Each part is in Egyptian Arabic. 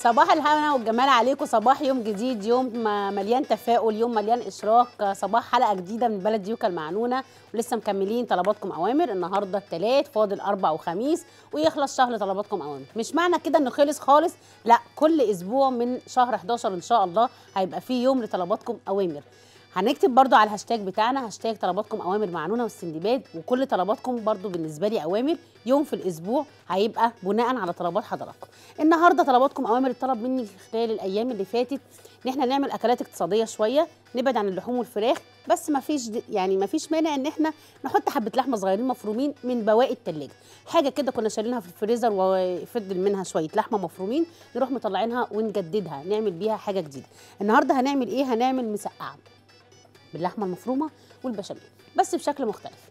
صباح الهنا والجمال عليكم صباح يوم جديد يوم م- مليان تفاؤل يوم مليان اشراق صباح حلقه جديده من بلد يوكا المعنونه ولسه مكملين طلباتكم اوامر النهارده الثلاث فاضل اربع وخميس ويخلص شهر طلباتكم اوامر مش معنى كده انه خلص خالص لا كل اسبوع من شهر 11 ان شاء الله هيبقى فيه يوم لطلباتكم اوامر هنكتب برضو على الهاشتاج بتاعنا هاشتاج طلباتكم اوامر معنونه والسندباد وكل طلباتكم برضو بالنسبه لي اوامر يوم في الاسبوع هيبقى بناء على طلبات حضراتكم النهارده طلباتكم اوامر الطلب مني خلال الايام اللي فاتت ان احنا نعمل اكلات اقتصاديه شويه نبعد عن اللحوم والفراخ بس ما فيش يعني ما فيش مانع ان احنا نحط حبه لحمه صغيرين مفرومين من بواقي التلاجة حاجه كده كنا شايلينها في الفريزر وفضل منها شويه لحمه مفرومين نروح مطلعينها ونجددها نعمل بيها حاجه جديده النهارده هنعمل ايه هنعمل مسقعه باللحمه المفرومه والبشاميل بس بشكل مختلف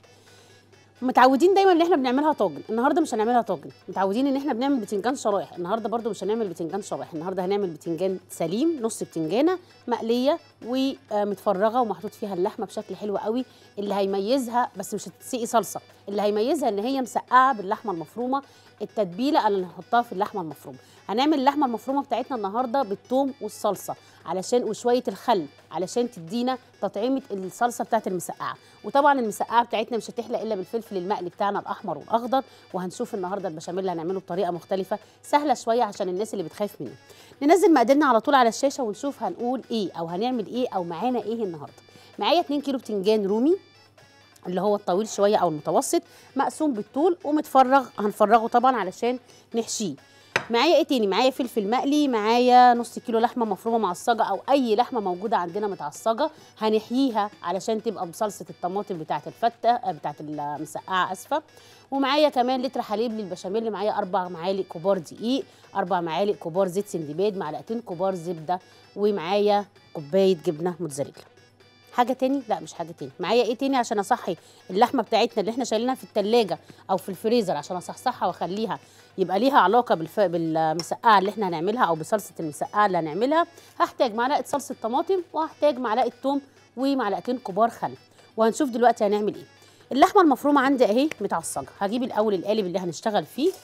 متعودين دايما ان احنا بنعملها طاجن النهارده مش هنعملها طاجن متعودين ان احنا بنعمل بتنجان شرايح النهارده برده مش هنعمل بتنجان شرايح النهارده هنعمل بتنجان سليم نص بتنجانه مقليه ومتفرغه ومحطوط فيها اللحمه بشكل حلو قوي اللي هيميزها بس مش هتسقي صلصه اللي هيميزها ان هي مسقعه باللحمه المفرومه التتبيله اللي هنحطها في اللحمه المفرومه هنعمل اللحمه المفرومه بتاعتنا النهارده بالثوم والصلصه علشان وشويه الخل علشان تدينا تطعيمه الصلصه بتاعت المسقعه وطبعا المسقعه بتاعتنا مش هتحلى الا بالفلفل المقلي بتاعنا الاحمر والاخضر وهنشوف النهارده البشاميل اللي هنعمله بطريقه مختلفه سهله شويه عشان الناس اللي بتخاف منه ننزل مقاديرنا على طول على الشاشه ونشوف هنقول ايه او هنعمل ايه او معانا ايه النهارده معايا 2 كيلو بتنجان رومي اللي هو الطويل شويه او المتوسط مقسوم بالطول ومتفرغ هنفرغه طبعا علشان نحشيه معايا ايه تاني معايا فلفل مقلي معايا نص كيلو لحمه مفرومه معصجه او اي لحمه موجوده عندنا متعصجه هنحييها علشان تبقى بصلصه الطماطم بتاعه الفته بتاعه المسقعه اسفه ومعايا كمان لتر حليب للبشاميل معايا اربع معالق كبار دقيق اربع معالق كبار زيت سندباد معلقتين كبار زبده ومعايا كوبايه جبنه موتزاريلا حاجه تاني لا مش حاجه تاني معايا ايه تاني عشان اصحي اللحمه بتاعتنا اللي احنا شايلينها في التلاجة او في الفريزر عشان اصحصحها واخليها يبقى ليها علاقه بالف... بالمسقعه اللي احنا هنعملها او بصلصه المسقعه اللي هنعملها هحتاج معلقه صلصه طماطم وهحتاج معلقه توم ومعلقتين كبار خل وهنشوف دلوقتي هنعمل ايه اللحمه المفرومه عندي اهي متعصجه هجيب الاول القالب اللي هنشتغل فيه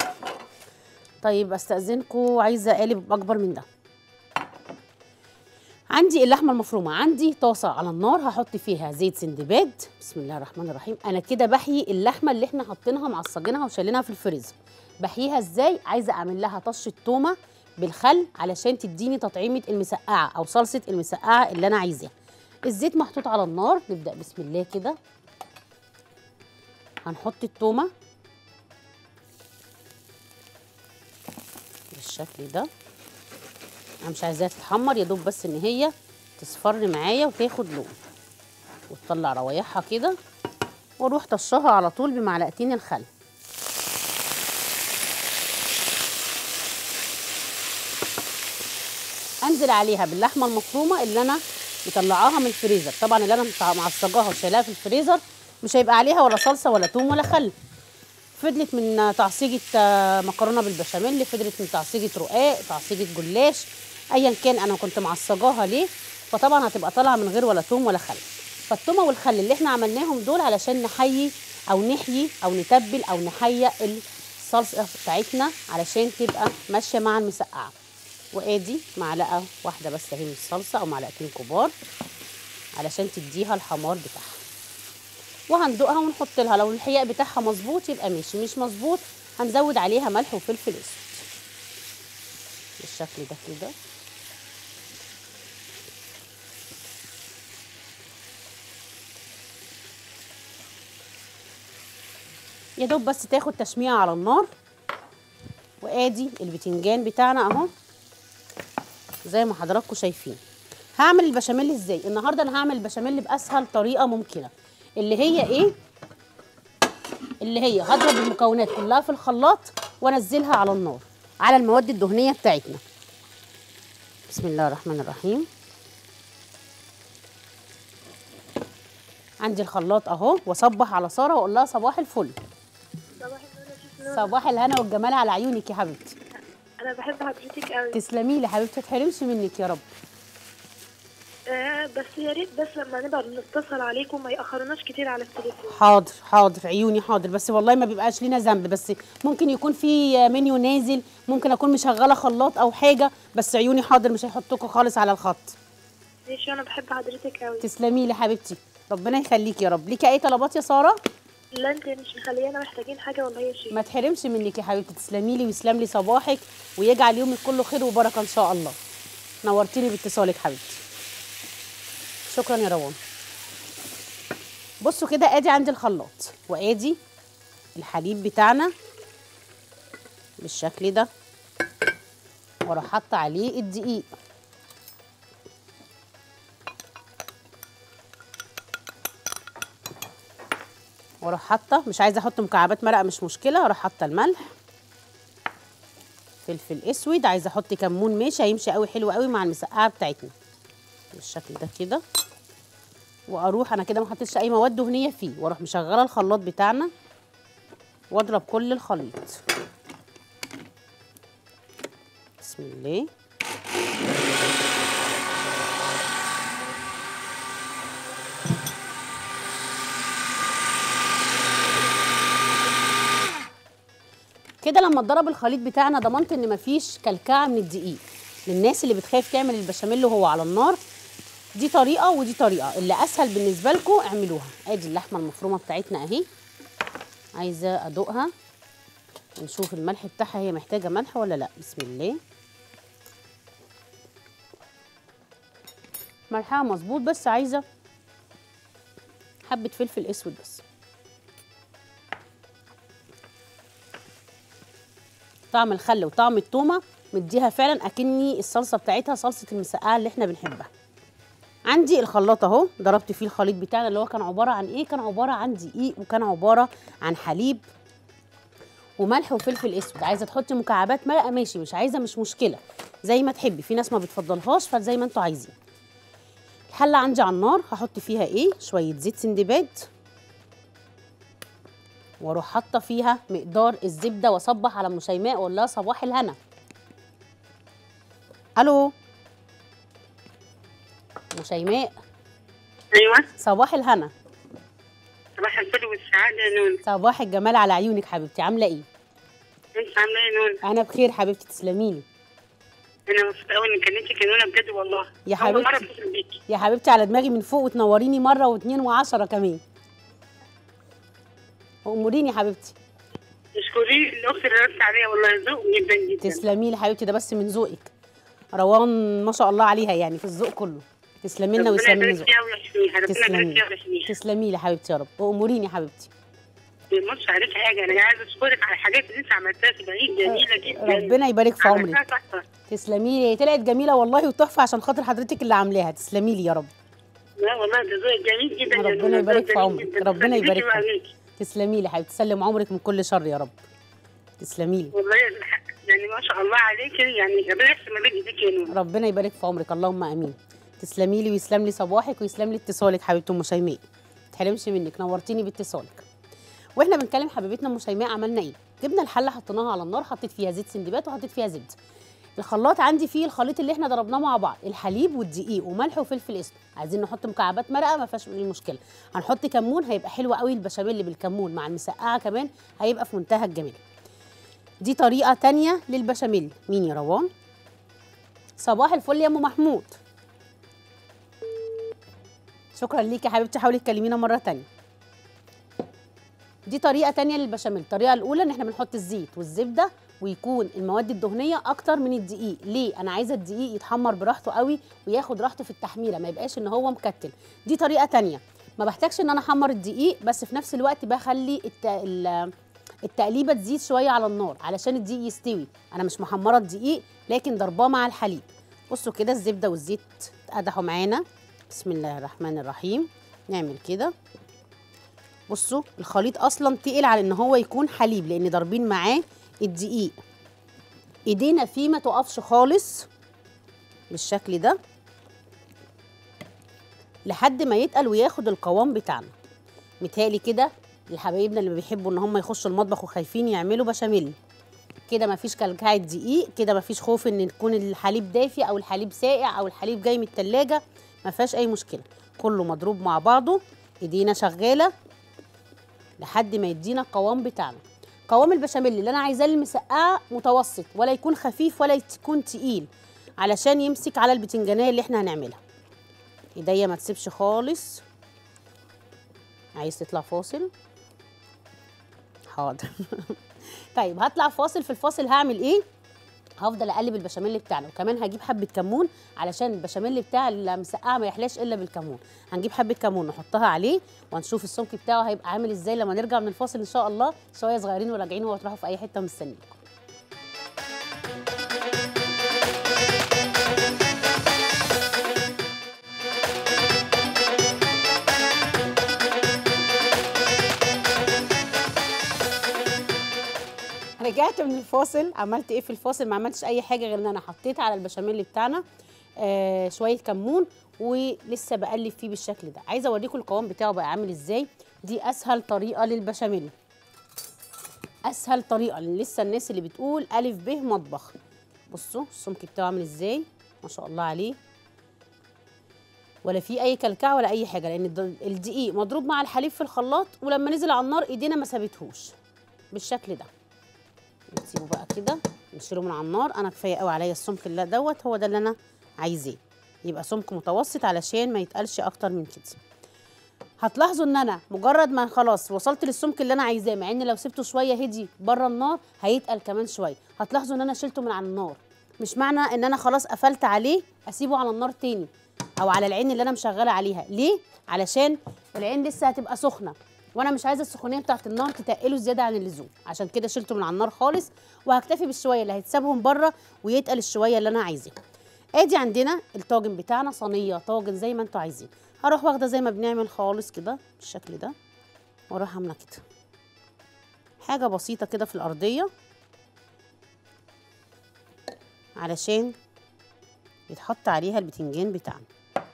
طيب استاذنكم عايزه قالب اكبر من ده عندي اللحمه المفرومه عندي طاسه على النار هحط فيها زيت سندباد بسم الله الرحمن الرحيم انا كده بحيي اللحمه اللي احنا حاطينها معصجينها وشايلينها في الفريزر بحييها ازاي عايزه اعمل لها طشه تومه بالخل علشان تديني تطعيمه المسقعه او صلصه المسقعه اللي انا عايزاها الزيت محطوط على النار نبدا بسم الله كده هنحط التومه بالشكل ده انا مش عايزاها تتحمر يا دوب بس ان هي تصفر معايا وتاخد لون وتطلع روايحها كده واروح طشها على طول بمعلقتين الخل انزل عليها باللحمه المفرومه اللي انا مطلعاها من الفريزر طبعا اللي انا معصجاها وشايلاها في الفريزر مش هيبقى عليها ولا صلصه ولا توم ولا خل فضلت من تعصيجة مكرونة بالبشاميل فضلت من تعصيجة رقاق تعصيجة جلاش ايا كان انا كنت معصجاها ليه فطبعا هتبقى طالعه من غير ولا توم ولا خل فالتومه والخل اللي احنا عملناهم دول علشان نحيي او نحيي او نتبل او نحيي الصلصه بتاعتنا علشان تبقى ماشيه مع المسقعه وادي معلقه واحده بس اهي من الصلصه او معلقتين كبار علشان تديها الحمار بتاعها وهندوقها ونحط لها لو الحياء بتاعها مظبوط يبقى ماشي مش مظبوط هنزود عليها ملح وفلفل اسود بالشكل ده كده يا دوب بس تاخد تشميعه على النار وادي البتنجان بتاعنا اهو زي ما حضراتكم شايفين هعمل البشاميل ازاي النهارده انا هعمل البشاميل باسهل طريقه ممكنه اللي هي ايه اللي هي هضرب المكونات كلها في الخلاط وانزلها على النار على المواد الدهنيه بتاعتنا بسم الله الرحمن الرحيم عندي الخلاط اهو واصبح على ساره واقول لها صباح الفل صباح النور يا شيخ نور. صباح الهنا والجمال على عيونك يا حبيبتي انا بحب حضرتك قوي تسلمي لي حبيبتي ما تحرمش منك يا رب آه بس يا ريت بس لما نبقى بنتصل عليكم ما يأخرناش كتير على التليفون حاضر حاضر عيوني حاضر بس والله ما بيبقاش لينا ذنب بس ممكن يكون في منيو نازل ممكن اكون مشغله خلاط او حاجه بس عيوني حاضر مش هيحطوكوا خالص على الخط ماشي انا بحب حضرتك قوي تسلمي لي حبيبتي ربنا يخليكي يا رب ليكي اي طلبات يا ساره لا انت مش مخليانا محتاجين حاجه والله يا شيخ ما تحرمش منك يا حبيبتي تسلمي لي ويسلم لي صباحك ويجعل يومك كله خير وبركه ان شاء الله نورتيني باتصالك حبيبتي شكرا يا روان بصوا كده ادي عندي الخلاط وادي الحليب بتاعنا بالشكل ده واروح حاطه عليه الدقيق واروح حاطه مش عايزه احط مكعبات مرقه مش مشكله اروح حاطه الملح فلفل اسود عايزه احط كمون ماشي هيمشي قوي حلو قوي مع المسقعه بتاعتنا بالشكل ده كده واروح انا كده ما حطيتش اي مواد دهنيه فيه واروح مشغله الخلاط بتاعنا واضرب كل الخليط بسم الله كده لما اتضرب الخليط بتاعنا ضمنت ان مفيش كلكعه من الدقيق للناس اللي بتخاف تعمل البشاميل وهو على النار دي طريقه ودي طريقه اللي اسهل بالنسبه لكم اعملوها ادي اللحمه المفرومه بتاعتنا اهي عايزه ادوقها نشوف الملح بتاعها هي محتاجه ملح ولا لا بسم الله ملحها مظبوط بس عايزه حبه فلفل اسود بس طعم الخل وطعم التومه مديها فعلا اكني الصلصه بتاعتها صلصه المسقعه اللي احنا بنحبها عندي الخلاط اهو ضربت فيه الخليط بتاعنا اللي هو كان عباره عن ايه كان عباره عن دقيق وكان عباره عن حليب وملح وفلفل اسود عايزه تحطي مكعبات مرقه ماشي مش عايزه مش مشكله زي ما تحبي في ناس ما بتفضلهاش فزي ما انتوا عايزين الحله عندي على النار هحط فيها ايه شويه زيت سندباد واروح حاطه فيها مقدار الزبده واصبح على ام شيماء واقول لها صباح الهنا الو ام شيماء ايوه صباح الهنا صباح الفل والسعاده يا نون صباح الجمال على عيونك حبيبتي عامله ايه انت عامله ايه يا نون انا بخير حبيبتي تسلميلي انا مبسوطه قوي اني كلمتك يا نونه بجد والله يا أول حبيبتي. مره اتصل بيكي يا حبيبتي على دماغي من فوق وتنوريني مره واثنين وعشرة كمان واموريني يا حبيبتي اشكري الاخت اللي ردت عليا والله ذوق جدا جدا تسلمي لي حبيبتي ده بس من ذوقك روان ما شاء الله عليها يعني في الذوق كله تسلمي لنا ربنا ويسلمي لي يبارك ذوقك فيها ويحميها ربنا يبارك تسلمي فيها ويحميها تسلمي لي حبيبتي يا رب واموريني يا حبيبتي ما يمرش عليك حاجه انا عايزه اشكرك على الحاجات اللي انت عملتها في العيد جميله جدا ربنا يبارك في عملتها عمرك تحفه تسلمي لي هي طلعت جميله والله وتحفه عشان خاطر حضرتك اللي عاملاها تسلمي لي يا رب لا والله ده ذوق جميل جدا يا ربنا نونة، يبارك ذوق في جميل عمرك، جدا. ربنا خليكي يبارك في وعليكي. تسلمي لي حبيبتي تسلم عمرك من كل شر يا رب تسلمي لي والله يعني ما شاء الله عليكي يعني ربنا يحسن ما بين ايديك يا نون ربنا يبارك في عمرك اللهم امين تسلمي لي ويسلم لي صباحك ويسلم لي اتصالك حبيبتي ام شيماء ما تحرمش منك نورتيني باتصالك واحنا بنكلم حبيبتنا ام شيماء عملنا ايه جبنا الحله حطيناها على النار حطيت فيها زيت سندبات وحطيت فيها زبده الخلاط عندي فيه الخليط اللي احنا ضربناه مع بعض الحليب والدقيق وملح وفلفل اسود عايزين نحط مكعبات مرقه ما فيهاش اي مشكله هنحط كمون هيبقى حلو قوي البشاميل بالكمون مع المسقعه كمان هيبقى في منتهى الجمال دي طريقه تانية للبشاميل مين يا روان صباح الفل يا ام محمود شكرا ليكي يا حبيبتي حاولي تكلمينا مره تانية دي طريقه تانية للبشاميل الطريقه الاولى ان احنا بنحط الزيت والزبده ويكون المواد الدهنيه اكتر من الدقيق ليه انا عايزه الدقيق يتحمر براحته قوي وياخد راحته في التحميره ما يبقاش ان هو مكتل دي طريقه تانية ما بحتاجش ان انا احمر الدقيق بس في نفس الوقت بخلي الت... ال- التقليبه تزيد شويه على النار علشان الدقيق يستوي انا مش محمره الدقيق لكن ضرباه مع الحليب بصوا كده الزبده والزيت اتقدحوا معانا بسم الله الرحمن الرحيم نعمل كده بصوا الخليط اصلا تقل على ان هو يكون حليب لان ضاربين معاه الدقيق ايدينا فيه ما تقفش خالص بالشكل ده لحد ما يتقل وياخد القوام بتاعنا متهيألي كده لحبايبنا اللي بيحبوا ان هم يخشوا المطبخ وخايفين يعملوا بشاميل كده مفيش كلكعه دقيق كده مفيش خوف ان يكون الحليب دافي او الحليب ساقع او الحليب جاي من التلاجة ما فيهاش اي مشكله كله مضروب مع بعضه ايدينا شغاله لحد ما يدينا القوام بتاعنا قوام البشاميل اللي انا عايزاه المسقعه متوسط ولا يكون خفيف ولا يكون تقيل علشان يمسك على البتنجانيه اللي احنا هنعملها ايديا ما تسيبش خالص عايز تطلع فاصل حاضر طيب هطلع فاصل في الفاصل هعمل ايه هفضل اقلب البشاميل بتاعنا وكمان هجيب حبه كمون علشان البشاميل بتاع المسقعه ما يحلاش الا بالكمون هنجيب حبه كمون نحطها عليه وهنشوف السمك بتاعه هيبقى عامل ازاي لما نرجع من الفاصل ان شاء الله شويه صغيرين وراجعين وهتروحوا في اي حته مستنيكم رجعت من الفاصل عملت ايه في الفاصل ما عملتش اي حاجه غير ان انا حطيت على البشاميل بتاعنا آه شويه كمون ولسه بقلب فيه بالشكل ده عايزه اوريكم القوام بتاعه بقى عامل ازاي دي اسهل طريقه للبشاميل اسهل طريقه لان لسه الناس اللي بتقول الف ب مطبخ بصوا السمك بتاعه عامل ازاي ما شاء الله عليه ولا في اي كلكعه ولا اي حاجه لان الد- الدقيق مضروب مع الحليب في الخلاط ولما نزل على النار ايدينا ما سابتهوش بالشكل ده نسيبه بقى كده نشيله من على النار انا كفايه قوي عليا السمك اللي دوت هو ده اللي انا عايزاه يبقى سمك متوسط علشان ما يتقلش اكتر من كده هتلاحظوا ان انا مجرد ما خلاص وصلت للسمك اللي انا عايزاه مع ان لو سبته شويه هدي بره النار هيتقل كمان شويه هتلاحظوا ان انا شلته من على النار مش معنى ان انا خلاص قفلت عليه اسيبه على النار تاني او على العين اللي انا مشغله عليها ليه علشان العين لسه هتبقى سخنه وانا مش عايزه السخونيه بتاعت النار تتقله زياده عن اللزوم عشان كده شلته من على النار خالص وهكتفي بالشويه اللي هيتسابهم بره ويتقل الشويه اللي انا عايزاه ادي عندنا الطاجن بتاعنا صينيه طاجن زي ما انتوا عايزين هروح واخده زي ما بنعمل خالص كده بالشكل ده واروح عامله كده حاجه بسيطه كده في الارضيه علشان يتحط عليها البتنجان بتاعنا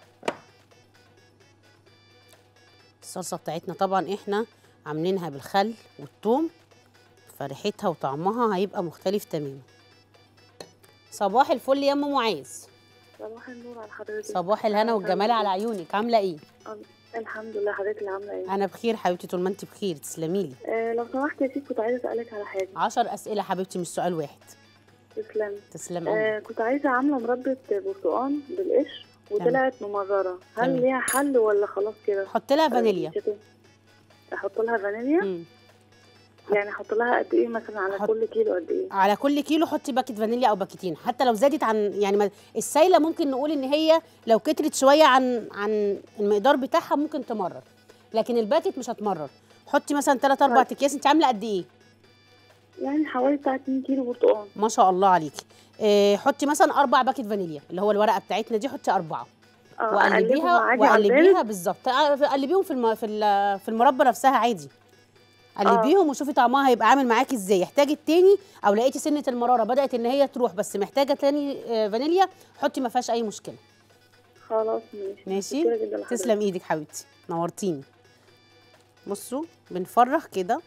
الصلصه بتاعتنا طبعا احنا عاملينها بالخل والثوم فريحتها وطعمها هيبقى مختلف تماما صباح الفل يا ام معاذ صباح النور على حضرتك صباح الهنا والجمال على عيونك عامله ايه الحمد لله حضرتك اللي عامله ايه انا بخير حبيبتي طول ما انت بخير تسلمي لي آه لو سمحت يا سيدي كنت عايزه اسالك على حاجه عشر اسئله حبيبتي مش سؤال واحد تسلمي تسلم امرك آه كنت عايزه عامله مربى برتقال بالقشر وطلعت ممرره هل تمام. ليها حل ولا خلاص كده حط لها فانيليا مش هت- احط لها فانيليا مم. يعني احط لها قد ايه مثلا على حط- كل كيلو قد ايه على كل كيلو حطي باكت فانيليا او باكتين حتى لو زادت عن يعني ما السايله ممكن نقول ان هي لو كترت شويه عن عن المقدار بتاعها ممكن تمرر لكن الباكت مش هتمرر حطي مثلا 3 4 طيب. اكياس انت عامله قد ايه يعني حوالي بتاع 2 كيلو برتقال ما شاء الله عليكي إيه حطي مثلا اربع باكت فانيليا اللي هو الورقه بتاعتنا دي حطي اربعه اه أقلبهم وقلبيها عادي على وقلبيها البارد بالظبط آه، قلبيهم في الم... في ال- في المربى نفسها عادي قلبيهم وشوفي طعمها هيبقى عامل معاكي ازاي احتاجت تاني او لقيتي سنه المراره بدات ان هي تروح بس محتاجه تاني آه، فانيليا حطي ما فيهاش اي مشكله خلاص ماشي ماشي متشكرة جدا لحضرتك. تسلم ايدك حبيبتي نورتيني بصوا بنفرغ كده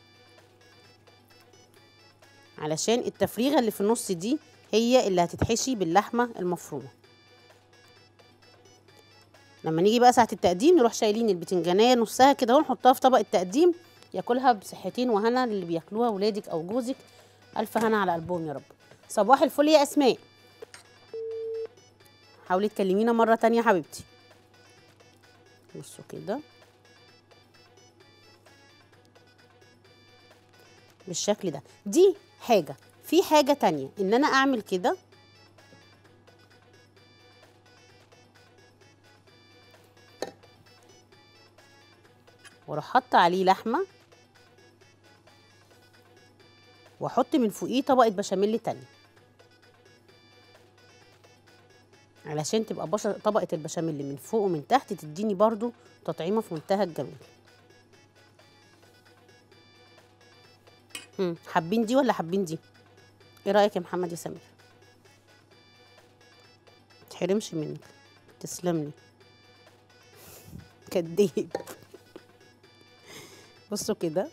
علشان التفريغه اللي في النص دي هي اللي هتتحشي باللحمه المفرومه لما نيجي بقى ساعه التقديم نروح شايلين البتنجانيه نصها كده ونحطها في طبق التقديم ياكلها بصحتين وهنا اللي بياكلوها ولادك او جوزك الف هنا على قلبهم يا رب صباح الفل يا اسماء حاولي تكلمينا مره تانية يا حبيبتي بصوا كده بالشكل ده دي حاجة في حاجة تانية ان انا اعمل كده واروح حاطة عليه لحمة واحط من فوقيه طبقة بشاميل تانية علشان تبقى بشر طبقة البشاميل من فوق ومن تحت تديني برضو تطعيمة في منتهى الجمال مم. حابين دي ولا حابين دي ايه رأيك يا محمد يا سمير متحرمش منك تسلم لي كداب بصوا كده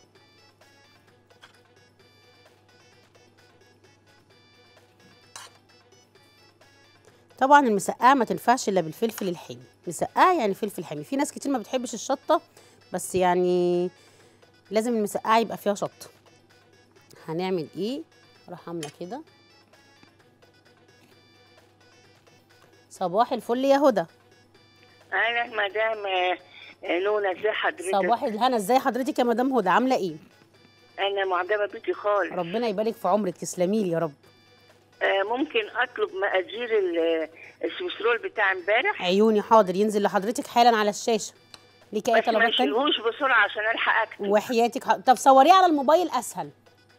طبعا المسقعه ما تنفعش الا بالفلفل الحامي مسقعه يعني فلفل حامي في ناس كتير ما بتحبش الشطه بس يعني لازم المسقعه يبقى فيها شطه هنعمل ايه راح عامله كده صباح الفل يا هدى انا مدام آه، نونا ازي حضرتك صباح الهنا ازاي حضرتك يا مدام هدى عامله ايه انا معجبه بيكي خالص ربنا يبارك في عمرك تسلمي لي يا رب آه، ممكن اطلب مقادير ال- السويسرول بتاع امبارح عيوني حاضر ينزل لحضرتك حالا على الشاشه ليكي اي بس ما طلبات تانية نشيلهوش بسرعه عشان الحق اكتب وحياتك ح... طب صوريه على الموبايل اسهل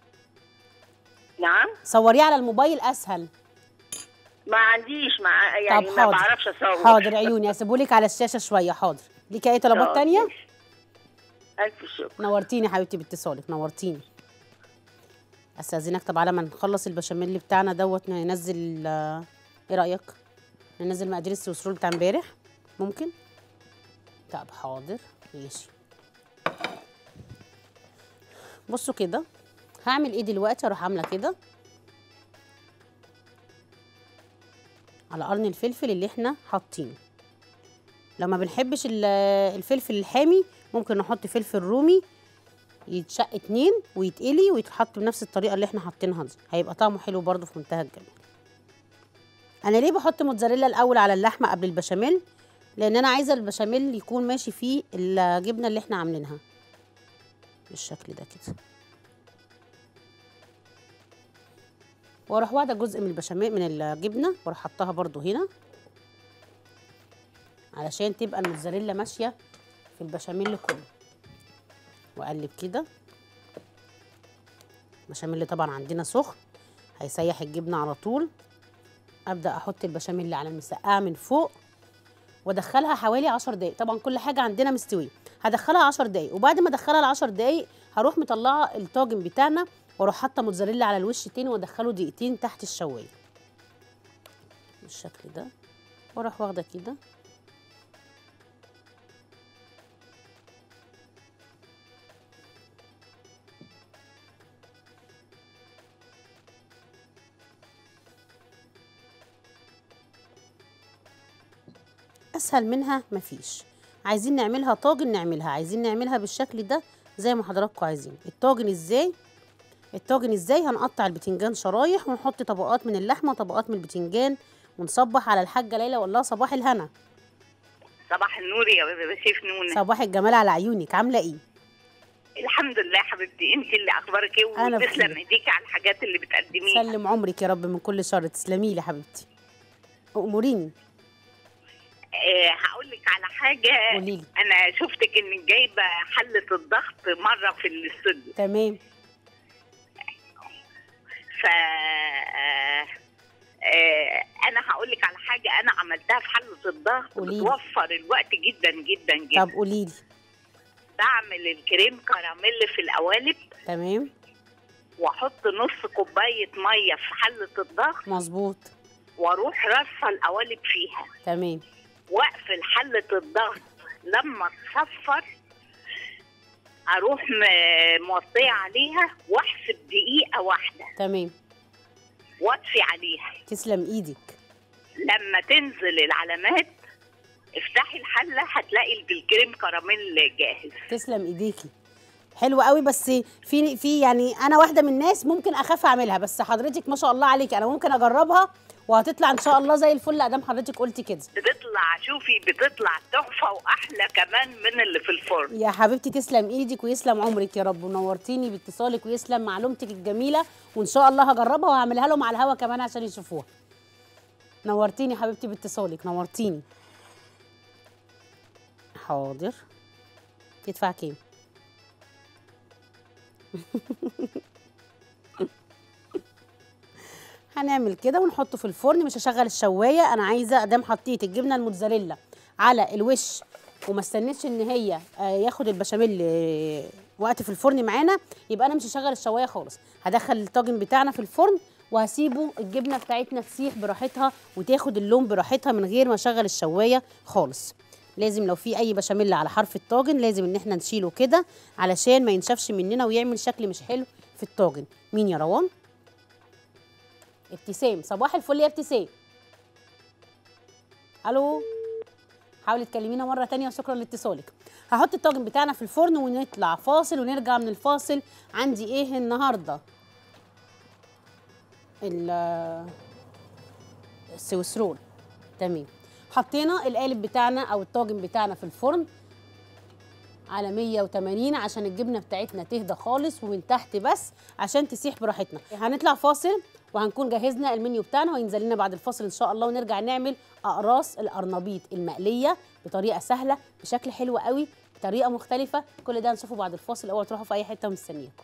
نعم صوريه على الموبايل اسهل ما عنديش مع يعني طب ما حاضر. بعرفش اصور حاضر عيوني هسيبهولك على الشاشه شويه حاضر ليكي اي طلبات آه، تانية ماشي. الف شكر نورتيني يا حبيبتي باتصالك نورتيني استاذنك طب على ما نخلص البشاميل بتاعنا دوت ننزل آه، ايه رايك ننزل مقادير السويسرول بتاع امبارح ممكن طب حاضر ماشي بصوا كده هعمل ايه دلوقتي اروح عامله كده على قرن الفلفل اللي احنا حاطينه لو ما بنحبش ال- الفلفل الحامي ممكن نحط فلفل رومي يتشق اتنين ويتقلي ويتحط بنفس الطريقه اللي احنا حاطينها دي هيبقى طعمه حلو برده في منتهى الجمال انا ليه بحط موتزاريلا الاول على اللحمه قبل البشاميل لان انا عايزه البشاميل يكون ماشي فيه الجبنه اللي احنا عاملينها بالشكل ده كده واروح واخده جزء من البشاميل من الجبنه واروح حطها برده هنا علشان تبقى الموتزاريلا ماشيه في البشاميل كله واقلب كده البشاميل طبعا عندنا سخن هيسيح الجبنه على طول ابدا احط البشاميل على المسقعه من فوق وادخلها حوالي 10 دقايق طبعا كل حاجه عندنا مستويه هدخلها 10 دقايق وبعد ما ادخلها ل 10 دقايق هروح مطلعه الطاجن بتاعنا واروح حاطه موتزاريلا على الوش تاني وادخله دقيقتين تحت الشوايه بالشكل ده واروح واخده كده اسهل منها مفيش عايزين نعملها طاجن نعملها عايزين نعملها بالشكل ده زي ما حضراتكم عايزين الطاجن ازاي الطاجن ازاي هنقطع البتنجان شرايح ونحط طبقات من اللحمه وطبقات من البتنجان ونصبح على الحاجه ليلى وقول لها صباح الهنا صباح النور يا شيف نونا صباح الجمال على عيونك عامله ايه الحمد لله يا حبيبتي انت اللي اخبارك ايه أنا وتسلم بخير. ايديكي على الحاجات اللي بتقدميها سلم عمرك يا رب من كل شر تسلمي لي حبيبتي اموريني آه هقول لك على حاجه قوليلي. انا شفتك انك جايبه حله الضغط مره في الاستوديو تمام ف آه، آه، انا هقول لك على حاجه انا عملتها في حله الضغط قوليلي. بتوفر الوقت جدا جدا جدا طب قولي لي بعمل الكريم كراميل في القوالب تمام واحط نص كوبايه ميه في حله الضغط مظبوط واروح رصه القوالب فيها تمام واقفل حله الضغط لما تصفر اروح م- موطيه عليها واحسب دقيقه واحده تمام واطفي عليها تسلم ايدك لما تنزل العلامات افتحي الحله هتلاقي الكريم كراميل جاهز تسلم ايديكي حلو قوي بس في في يعني انا واحده من الناس ممكن اخاف اعملها بس حضرتك ما شاء الله عليكي انا ممكن اجربها وهتطلع ان شاء الله زي الفل ادام حضرتك قلتي كده بتطلع شوفي بتطلع تحفه واحلى كمان من اللي في الفرن يا حبيبتي تسلم ايدك ويسلم عمرك يا رب ونورتيني باتصالك ويسلم معلومتك الجميله وان شاء الله هجربها وهعملها لهم على الهوا كمان عشان يشوفوها نورتيني حبيبتي باتصالك نورتيني حاضر تدفع كام هنعمل كده ونحطه في الفرن مش هشغل الشوايه انا عايزه ادام حطيت الجبنه الموتزاريلا على الوش وما استنيتش ان هي آه، ياخد البشاميل آه، وقت في الفرن معانا يبقى انا مش هشغل الشوايه خالص هدخل الطاجن بتاعنا في الفرن وهسيبه الجبنه بتاعتنا تسيح براحتها وتاخد اللون براحتها من غير ما اشغل الشوايه خالص لازم لو في اي بشاميل على حرف الطاجن لازم ان احنا نشيله كده علشان ما ينشفش مننا ويعمل شكل مش حلو في الطاجن مين يا روان ابتسام صباح الفل يا ابتسام الو حاولي تكلمينا مره تانية وشكرا لاتصالك هحط الطاجن بتاعنا في الفرن ونطلع فاصل ونرجع من الفاصل عندي ايه النهارده ال- السويس رول تمام حطينا القالب بتاعنا او الطاجن بتاعنا في الفرن على 180 عشان الجبنه بتاعتنا تهدى خالص ومن تحت بس عشان تسيح براحتنا هنطلع فاصل وهنكون جهزنا المنيو بتاعنا وينزل لنا بعد الفاصل ان شاء الله ونرجع نعمل اقراص القرنبيط المقليه بطريقه سهله بشكل حلو قوي بطريقه مختلفه كل ده هنشوفه بعد الفاصل اوعوا تروحوا في اي حته مستنياكم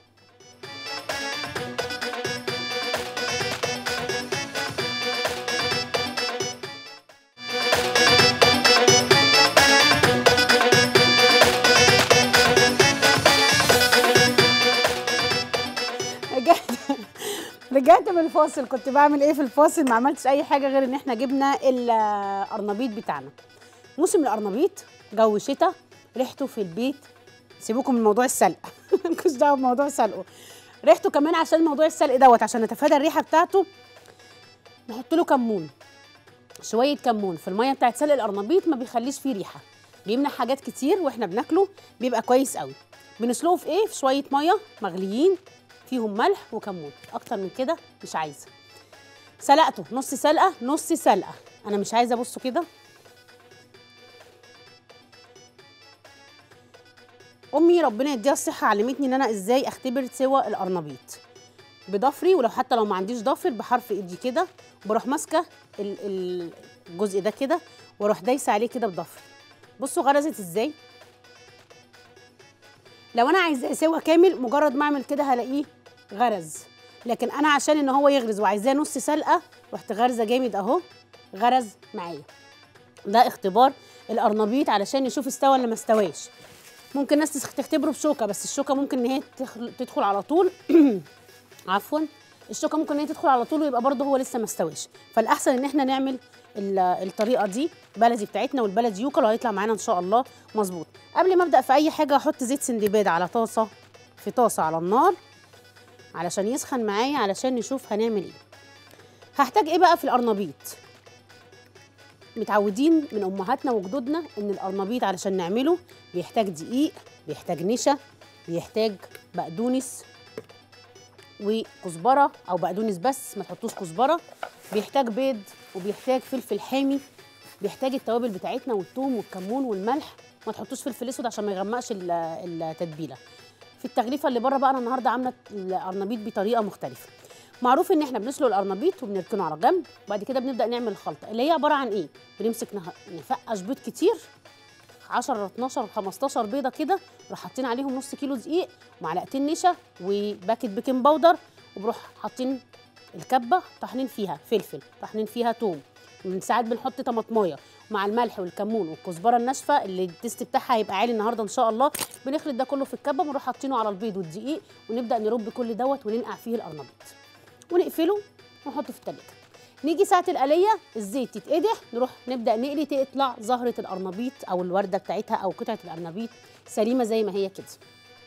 رجعت رجعت من الفاصل كنت بعمل ايه في الفاصل ما عملتش اي حاجه غير ان احنا جبنا القرنبيط بتاعنا موسم القرنبيط جو شتاء ريحته في البيت سيبوكم من موضوع السلق مالكوش دعوه بموضوع سلقه ريحته كمان عشان موضوع السلق دوت عشان نتفادى الريحه بتاعته نحط له كمون شويه كمون في الميه بتاعت سلق القرنبيط ما بيخليش فيه ريحه بيمنع حاجات كتير واحنا بناكله بيبقى كويس قوي بنسلقه في ايه في شويه ميه مغليين فيهم ملح وكمون اكتر من كده مش عايزه سلقته نص سلقه نص سلقه انا مش عايزه ابصوا كده امي ربنا يديها الصحه علمتني ان انا ازاي اختبر سوى القرنبيط بضفري ولو حتى لو ما عنديش ضفر بحرف ايدي كده بروح ماسكه ال- ال- الجزء ده كده واروح دايسه عليه كده بضفري بصوا غرزت ازاي لو انا عايزاه سوا كامل مجرد ما اعمل كده هلاقيه غرز لكن انا عشان ان هو يغرز وعايزاه نص سلقه رحت غرزه جامد اهو غرز معايا ده اختبار القرنبيط علشان نشوف استوى ولا ما استواش ممكن ناس تخ- تختبره بشوكه بس الشوكه ممكن ان هي تخل- تدخل على طول عفوا الشوكه ممكن ان هي تدخل على طول ويبقى برضه هو لسه ما استواش فالاحسن ان احنا نعمل ال- الطريقه دي بلدي بتاعتنا والبلدي يوكل وهيطلع معانا ان شاء الله مظبوط قبل ما ابدا في اي حاجه احط زيت سندباد على طاسه في طاسه على النار علشان يسخن معايا علشان نشوف هنعمل ايه هحتاج ايه بقى في القرنبيط متعودين من امهاتنا وجدودنا ان القرنبيط علشان نعمله بيحتاج دقيق بيحتاج نشا بيحتاج بقدونس وكزبره او بقدونس بس ما تحطوش كزبره بيحتاج بيض وبيحتاج فلفل حامي بيحتاج التوابل بتاعتنا والثوم والكمون والملح ما تحطوش فلفل اسود عشان ما يغمقش ال- التتبيله في التغليفه اللي بره بقى انا النهارده عامله القرنبيط بطريقه مختلفه معروف ان احنا بنسلق القرنبيط وبنركنه على جنب وبعد كده بنبدا نعمل الخلطه اللي هي عباره عن ايه بنمسك نه- نفقش بيض كتير 10 12 15 بيضه كده نروح حاطين عليهم نص كيلو دقيق ومعلقتين نشا وباكت بيكنج باودر وبروح حاطين الكبه طحنين فيها فلفل طحنين فيها توم من ساعات بنحط طماطمايه مع الملح والكمون والكزبره الناشفه اللي التيست بتاعها هيبقى عالي النهارده ان شاء الله بنخلط ده كله في الكبه ونروح حاطينه على البيض والدقيق ونبدا نرب كل دوت وننقع فيه القرنبيط ونقفله ونحطه في التلاجة نيجي ساعة القلية الزيت يتقدح نروح نبدأ نقلي تطلع زهرة القرنبيط أو الوردة بتاعتها أو قطعة القرنبيط سليمة زي ما هي كده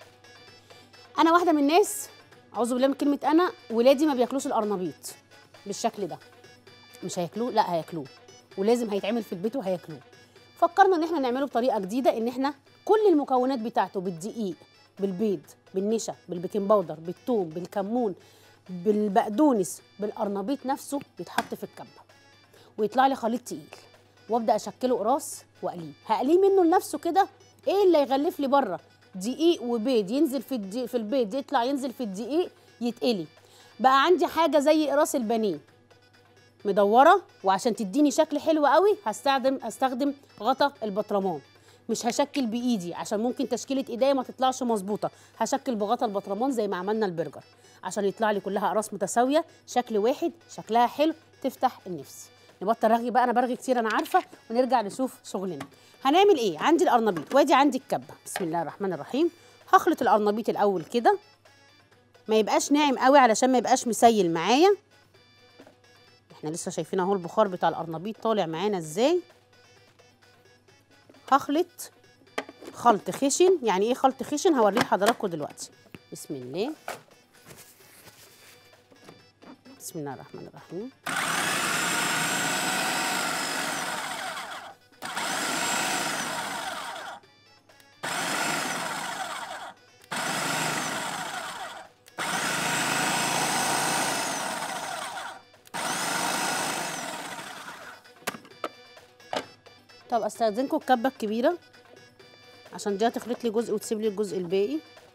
أنا واحدة من الناس أعوذ بالله من كلمة أنا ولادي ما بياكلوش القرنبيط بالشكل ده مش هياكلوه لا هياكلوه ولازم هيتعمل في البيت وهياكلوه فكرنا ان احنا نعمله بطريقه جديده ان احنا كل المكونات بتاعته بالدقيق بالبيض بالنشا بالبيكنج باودر بالثوم بالكمون بالبقدونس بالقرنبيط نفسه يتحط في الكبه ويطلع لي خليط تقيل وابدا اشكله قراص واقليه هقليه منه لنفسه كده ايه اللي يغلف لي بره دقيق وبيض ينزل في الدقيق في البيض يطلع ينزل في الدقيق يتقلي بقى عندي حاجه زي قراص البانيه مدوره وعشان تديني شكل حلو قوي هستخدم استخدم غطا البطرمان مش هشكل بايدي عشان ممكن تشكيله ايديا ما تطلعش مظبوطه هشكل بغطا البطرمان زي ما عملنا البرجر عشان يطلع لي كلها اقراص متساويه شكل واحد شكلها حلو تفتح النفس نبطل رغي بقى انا برغي كتير انا عارفه ونرجع نشوف شغلنا هنعمل ايه عندي القرنبيط وادي عندي الكبه بسم الله الرحمن الرحيم هخلط القرنبيط الاول كده ما يبقاش ناعم قوي علشان ما يبقاش مسيل معايا احنا لسه شايفين اهو البخار بتاع القرنبيط طالع معانا ازاي هخلط خلط خشن يعني ايه خلط خشن هوريه لحضراتكم دلوقتي بسم الله بسم الله الرحمن الرحيم طب استاذنكم الكبه الكبيره عشان دي هتخلط لي جزء وتسيب لي الجزء الباقي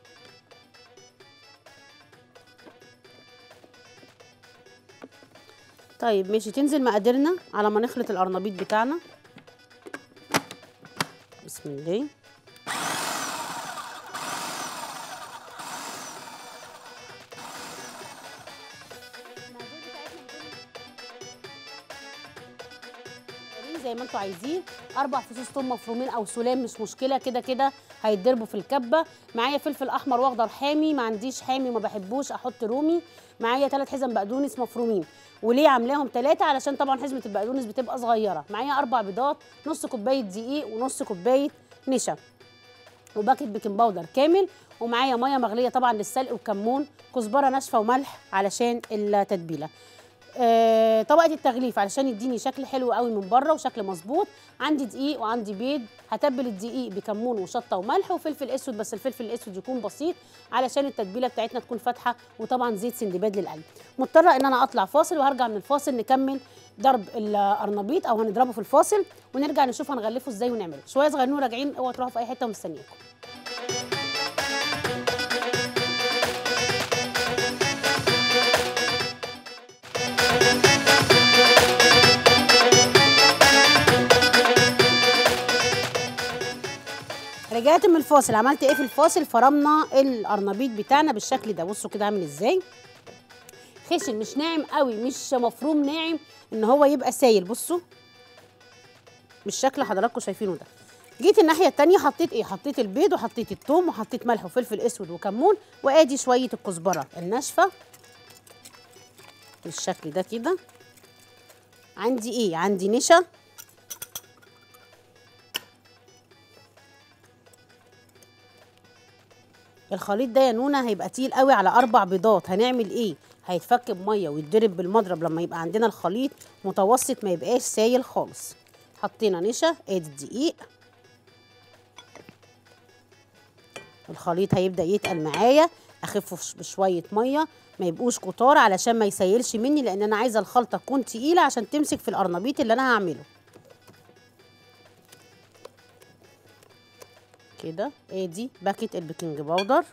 طيب ماشي تنزل مقاديرنا على ما نخلط القرنبيط بتاعنا بسم الله زي ما انتوا عايزين اربع فصوص توم مفرومين او سلام مش مشكله كده كده هيتضربوا في الكبه معايا فلفل احمر واخضر حامي ما عنديش حامي ما بحبوش احط رومي معايا ثلاث حزم بقدونس مفرومين وليه عاملاهم ثلاثه علشان طبعا حزمه البقدونس بتبقى صغيره معايا اربع بيضات نص كوبايه دقيق ونص كوبايه نشا وباكت بيكنج باودر كامل ومعايا ميه مغليه طبعا للسلق وكمون كزبره ناشفه وملح علشان التتبيله آه، طبقه التغليف علشان يديني شكل حلو قوي من بره وشكل مظبوط عندي دقيق وعندي بيض هتبل الدقيق بكمون وشطه وملح وفلفل اسود بس الفلفل الاسود يكون بسيط علشان التتبيله بتاعتنا تكون فاتحه وطبعا زيت سندباد للقلب مضطره ان انا اطلع فاصل وهرجع من الفاصل نكمل ضرب القرنبيط او هنضربه في الفاصل ونرجع نشوف هنغلفه ازاي ونعمله شويه صغيرين راجعين اوعوا تروحوا في اي حته ومستنياكم رجعت من الفاصل عملت ايه في الفاصل فرمنا القرنبيط بتاعنا بالشكل ده بصوا كده عامل ازاي خشن مش ناعم قوي مش مفروم ناعم ان هو يبقى سايل بصوا بالشكل اللي حضراتكم شايفينه ده جيت الناحيه التانية حطيت ايه حطيت البيض وحطيت الثوم وحطيت ملح وفلفل اسود وكمون وادي شويه الكزبره الناشفه بالشكل ده كده عندي ايه عندي نشا الخليط ده يا نونا هيبقى تقيل قوي على اربع بيضات هنعمل ايه هيتفك بميه ويتضرب بالمضرب لما يبقى عندنا الخليط متوسط ما يبقاش سايل خالص حطينا نشا ادي الدقيق الخليط هيبدا يتقل معايا اخفه بشويه ميه ما يبقوش كتار علشان ما يسيلش مني لان انا عايزه الخلطه تكون تقيله عشان تمسك في القرنبيط اللي انا هعمله كده ادي باكت البيكنج باودر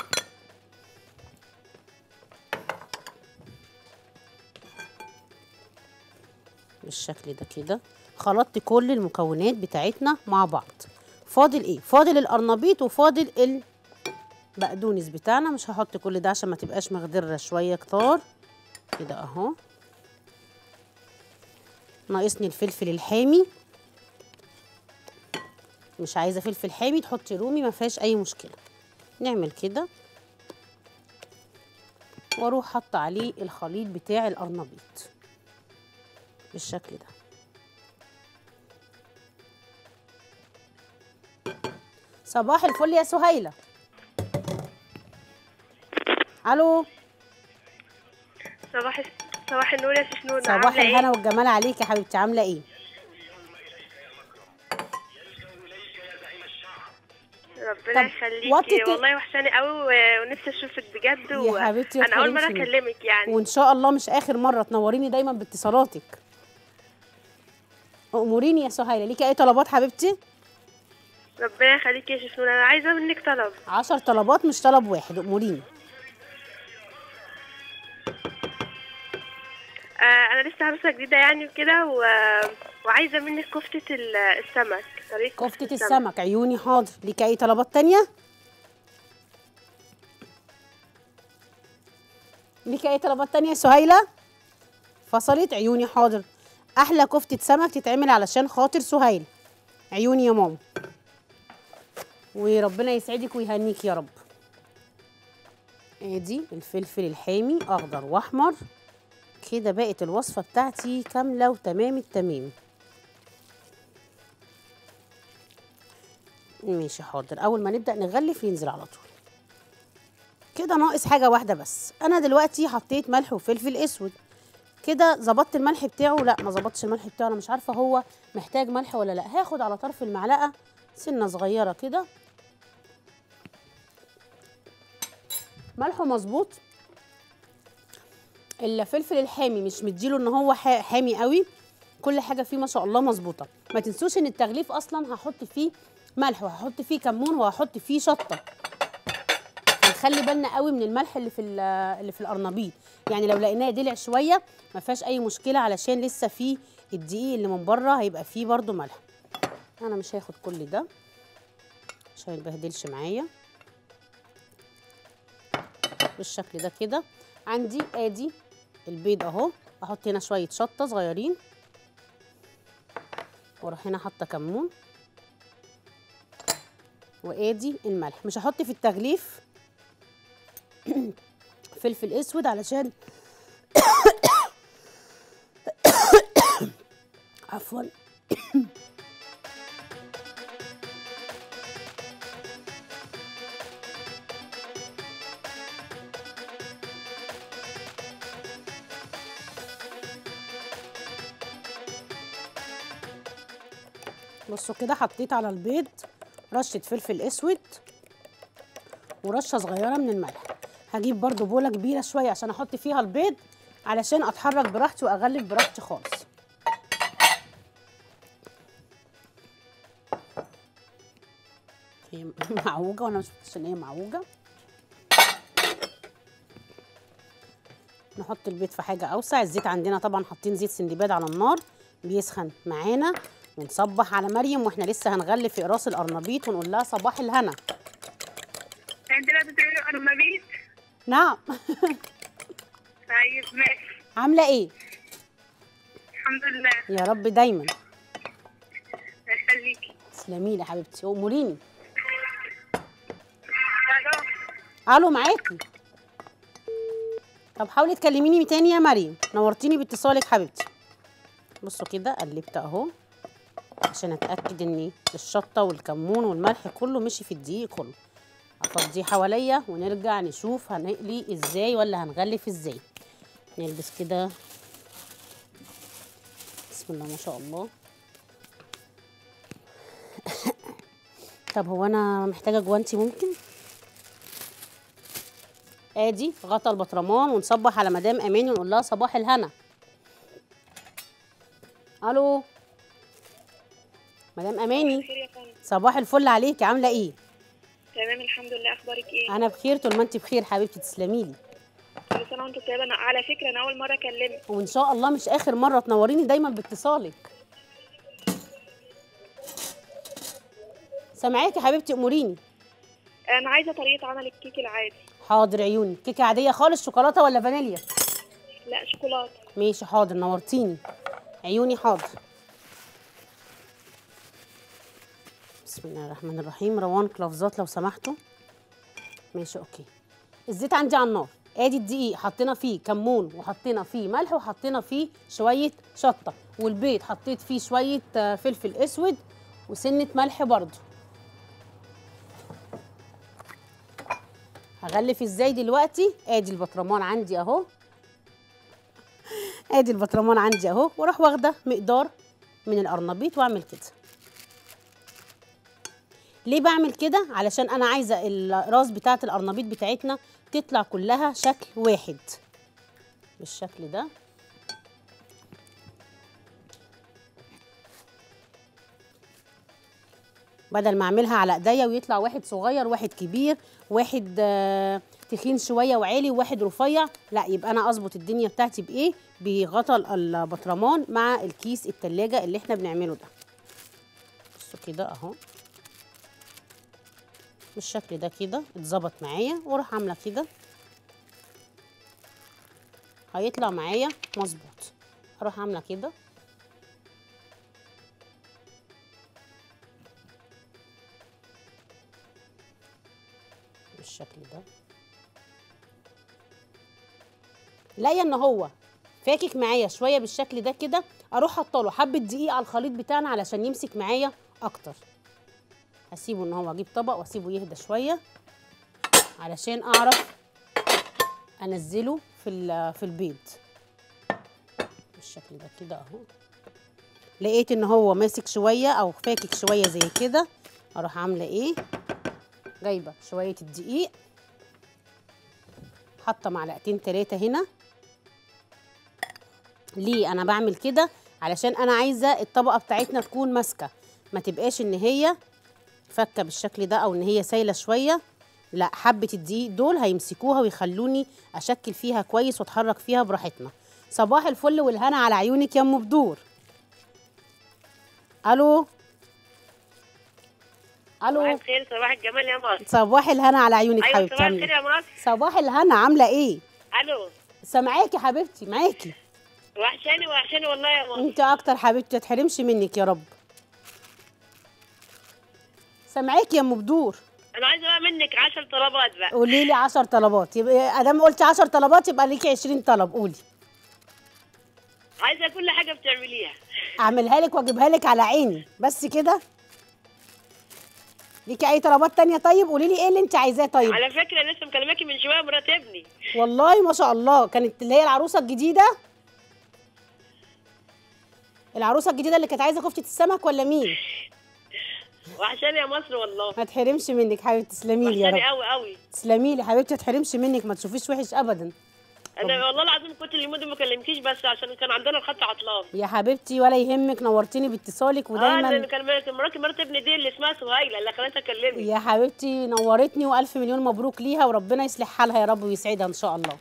بالشكل ده كده خلطت كل المكونات بتاعتنا مع بعض فاضل ايه فاضل القرنبيط وفاضل البقدونس بتاعنا مش هحط كل ده عشان ما تبقاش مخضره شويه كتار كده اهو ناقصني الفلفل الحامي مش عايزه فلفل حامي تحطي رومي ما فيهاش اي مشكله نعمل كده واروح حاطه عليه الخليط بتاع القرنبيط بالشكل ده صباح الفل يا سهيله الو صباح صباح النور يا شنودة صباح عاملة إيه؟ الهنا والجمال عليك يا حبيبتي عامله ايه ربنا طب يخليكي وطي ت- والله وحشاني قوي و- ونفسي اشوفك بجد و... يا حبيبتي انا اول ما مره تحرمش مني. اكلمك يعني وان شاء الله مش اخر مره تنوريني دايما باتصالاتك اموريني يا سهيله ليكي اي طلبات حبيبتي ربنا يخليكي يا شنودة انا عايزه منك طلب عشر طلبات مش طلب واحد اموريني آه انا لسه عروسه جديده يعني وكده و... وعايزه منك كفته ال- السمك طريقه كفتة السمك عيوني حاضر ليكي اي طلبات تانية ليكي اي طلبات تانية يا سهيلة فصلت عيوني حاضر احلى كفتة سمك تتعمل علشان خاطر سهيل عيوني يا ماما وربنا يسعدك ويهنيك يا رب ادي الفلفل الحامي اخضر واحمر كده بقت الوصفة بتاعتي كاملة وتمام التمام ماشي حاضر اول ما نبدا نغلف ينزل على طول كده ناقص حاجه واحده بس انا دلوقتي حطيت ملح وفلفل اسود كده ظبطت الملح بتاعه لا ما ظبطتش الملح بتاعه انا مش عارفه هو محتاج ملح ولا لا هاخد على طرف المعلقه سنه صغيره كده ملحه مظبوط الفلفل الحامي مش مديله ان هو حا- حامي قوي كل حاجه فيه ما شاء الله مظبوطه ما تنسوش ان التغليف اصلا هحط فيه ملح وهحط فيه كمون وهحط فيه شطه هنخلي بالنا قوي من الملح اللي في ال- اللي في القرنبيط يعني لو لقيناه دلع شويه ما فيهاش اي مشكله علشان لسه فيه الدقيق اللي من بره هيبقى فيه برده ملح انا مش هاخد كل ده عشان ما يبهدلش معايا بالشكل ده كده عندي ادي البيض اهو احط هنا شويه شطه صغيرين واروح هنا حاطه كمون وادي الملح مش هحط في التغليف فلفل اسود علشان عفوا بصوا كده حطيت على البيض رشة فلفل اسود ورشة صغيرة من الملح هجيب برضو بولة كبيرة شوية عشان احط فيها البيض علشان اتحرك براحتي واغلف براحتي خالص هي معوجة وانا مش شفتش ان هي معوجة نحط البيض في حاجة اوسع الزيت عندنا طبعا حاطين زيت سندباد على النار بيسخن معانا ونصبح على مريم واحنا لسه هنغلف في قراص القرنبيط ونقول لها صباح الهنا عندنا بتعملوا قرنبيط نعم طيب ماشي عامله ايه الحمد لله يا رب دايما يخليكي تسلمي لي يا حبيبتي اموريني الو الو معاكي طب حاولي تكلميني تاني يا مريم نورتيني باتصالك حبيبتي بصوا كده قلبت اهو عشان اتاكد ان الشطه والكمون والملح كله مشي في الدقيق كله افضيه حواليا ونرجع نشوف هنقلي ازاي ولا هنغلف ازاي نلبس كده بسم الله ما شاء الله طب هو انا محتاجه جوانتي ممكن ادي غطا البطرمان ونصبح على مدام اماني ونقول لها صباح الهنا الو مدام اماني خير يا فندم صباح الفل عليكي عامله ايه تمام الحمد لله اخبارك ايه انا بخير طول ما انت بخير حبيبتي تسلمي لي كل سنه وانتم طيبه انا على فكره انا اول مره اكلمك وان شاء الله مش اخر مره تنوريني دايما باتصالك سامعاكي حبيبتي اموريني انا عايزه طريقه عمل الكيك العادي حاضر عيوني كيكه عاديه خالص شوكولاته ولا فانيليا لا شوكولاته ماشي حاضر نورتيني عيوني حاضر بسم الله الرحمن الرحيم روان كلافزات لو سمحتوا ماشي اوكي الزيت عندي على النار ادي الدقيق حطينا فيه كمون وحطينا فيه ملح وحطينا فيه شويه شطه والبيض حطيت فيه شويه آه، فلفل اسود وسنه ملح برضو هغلف ازاي دلوقتي ادي البطرمان عندي اهو ادي البطرمان عندي اهو واروح واخده مقدار من القرنبيط واعمل كده ليه بعمل كده علشان انا عايزه الراس بتاعه القرنبيط بتاعتنا تطلع كلها شكل واحد بالشكل ده بدل ما اعملها على ايديا ويطلع واحد صغير واحد كبير واحد آه، تخين شويه وعالي وواحد رفيع لا يبقى انا اظبط الدنيا بتاعتي بايه بغطا البطرمان مع الكيس التلاجة اللي احنا بنعمله ده بصوا كده اهو بالشكل ده كده اتظبط معايا واروح عامله كده هيطلع معايا مظبوط اروح عامله كده بالشكل ده لاقيه ان هو فاكك معايا شويه بالشكل ده كده اروح حاطه حبه دقيق على الخليط بتاعنا علشان يمسك معايا اكتر هسيبه ان هو اجيب طبق واسيبه يهدى شويه علشان اعرف انزله في ال- في البيض بالشكل ده كده اهو لقيت ان هو ماسك شويه او فاكك شويه زي كده اروح عامله ايه جايبه شويه الدقيق حاطه معلقتين تلاتة هنا ليه انا بعمل كده علشان انا عايزه الطبقه بتاعتنا تكون ماسكه ما تبقاش ان هي فكه بالشكل ده او ان هي سايله شويه لا حبه الدقيق دول هيمسكوها ويخلوني اشكل فيها كويس واتحرك فيها براحتنا صباح الفل والهنا على عيونك يا ام بدور الو صباح الو الخير صباح الجمال يا مصر صباح الهنا على عيونك ايوه حبيبتي صباح عاملة الخير إيه؟ يا مصر صباح الهنا عامله ايه الو سامعاكي يا حبيبتي معاكي وحشاني وحشاني والله يا مصر انت اكتر حبيبتي ما تحرمش منك يا رب سامعاكي يا ام بدور انا عايزه بقى منك 10 طلبات بقى قولي لي 10 طلبات يبقى ادام قلتي 10 طلبات يبقى ليكي 20 طلب قولي عايزه كل حاجه بتعمليها اعملها لك واجيبها لك على عيني بس كده ليكي اي طلبات تانية طيب قولي لي ايه اللي انت عايزاه طيب على فكره لسه مكلماكي من شويه مرات ابني والله ما شاء الله كانت اللي هي العروسه الجديده العروسه الجديده اللي كانت عايزه كفته السمك ولا مين وحشاني يا مصر والله ما تحرمش منك حبيبتي تسلمي لي يا وحشاني رب قوي قوي تسلمي لي حبيبتي ما تحرمش منك ما تشوفيش وحش ابدا انا والله العظيم كنت اليومين دول ما كلمكيش بس عشان كان عندنا الخط عطلان يا حبيبتي ولا يهمك نورتيني باتصالك اه لان ودايما كان مرات مرات ابني دي اللي اسمها سهيله اللي خلتها اكلمك يا حبيبتي نورتني والف مليون مبروك ليها وربنا يصلح حالها يا رب ويسعدها ان شاء الله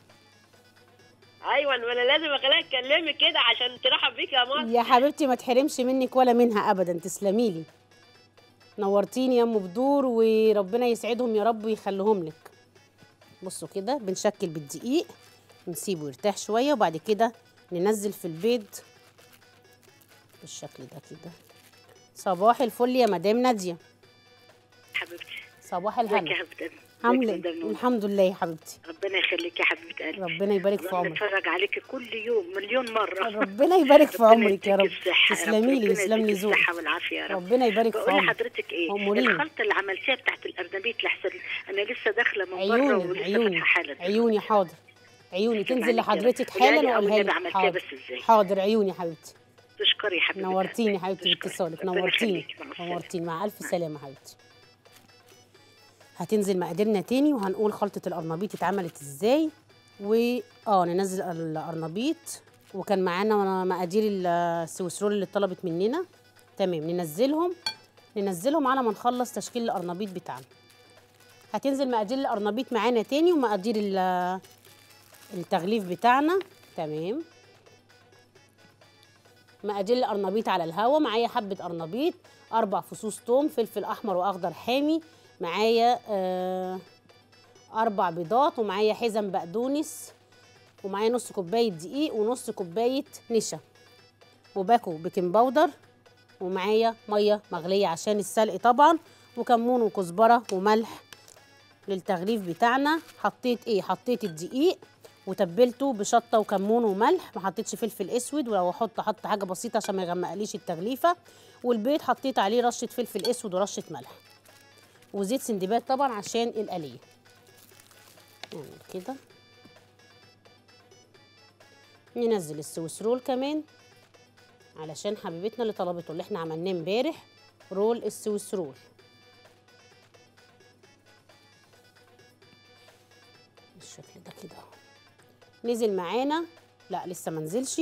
ايوه ما انا لازم اخليها تكلمك كده عشان ترحب بيك يا مصر يا حبيبتي ما تحرمش منك ولا منها ابدا تسلمي لي نورتيني يا ام بدور وربنا يسعدهم يا رب ويخليهم لك بصوا كده بنشكل بالدقيق نسيبه يرتاح شويه وبعد كده ننزل في البيض بالشكل ده كده صباح الفل يا مدام ناديه حبيبتي صباح ازيك يا الهنا حبيبتي عامله ازيك يا ايه مدام الحمد لله يا حبيبتي ربنا يخليك يا حبيبه قلبي ربنا يبارك في والله عمرك بنتفرج عليكي كل يوم مليون مره ربنا يبارك في ربنا عمرك يا يديك رب الصحة يا رب. تسلمي لي ربنا يسلم لي يديك ذوقك الصحة والعافية يا رب ربنا يبارك في بقول عمرك لحضرتك ايه أموريني. الخلطة اللي عملتيها بتاعت الأرنبيط لحسن أنا لسه داخلة من بره عيوني ولسه عيوني فاتحة حالا عيوني حاضر عيوني شكراً تنزل عليك يا رب. لحضرتك قولي لي حالا أول واقولها مرة لك عملتيها حاضر بس إزاي حاضر عيوني يا حبيبتي تشكري يا حبيبتي نورتيني قلبي. حبيبتي تشكري. باتصالك ربنا نورتيني يخليكي. مع السلامة. نورتيني مع الف سلامه حبيبتي هتنزل مقاديرنا تاني وهنقول خلطه القرنبيط اتعملت ازاي و اه ننزل القرنبيط وكان معانا مقادير السويسرول اللي اتطلبت مننا تمام ننزلهم ننزلهم على ما نخلص تشكيل القرنبيط بتاعنا هتنزل مقادير القرنبيط معانا تاني ومقادير ال- التغليف بتاعنا تمام مقادير القرنبيط على الهوا معايا حبه قرنبيط اربع فصوص توم فلفل احمر واخضر حامي معايا آه اربع بيضات ومعايا حزم بقدونس ومعايا نص كوبايه دقيق ونص كوبايه نشا وباكو بيكنج باودر ومعايا ميه مغليه عشان السلق طبعا وكمون وكزبره وملح للتغليف بتاعنا حطيت ايه حطيت الدقيق وتبلته بشطه وكمون وملح ما حطيتش فلفل اسود ولو احط احط حاجه بسيطه عشان ما يغمقليش التغليفه والبيض حطيت عليه رشه فلفل اسود ورشه ملح وزيت سندباد طبعا عشان القليه نعمل كده ننزل السويس رول كمان علشان حبيبتنا اللي طلبته اللي احنا عملناه امبارح رول السويس رول بالشكل ده كده اهو نزل معانا لا لسه ما نزلش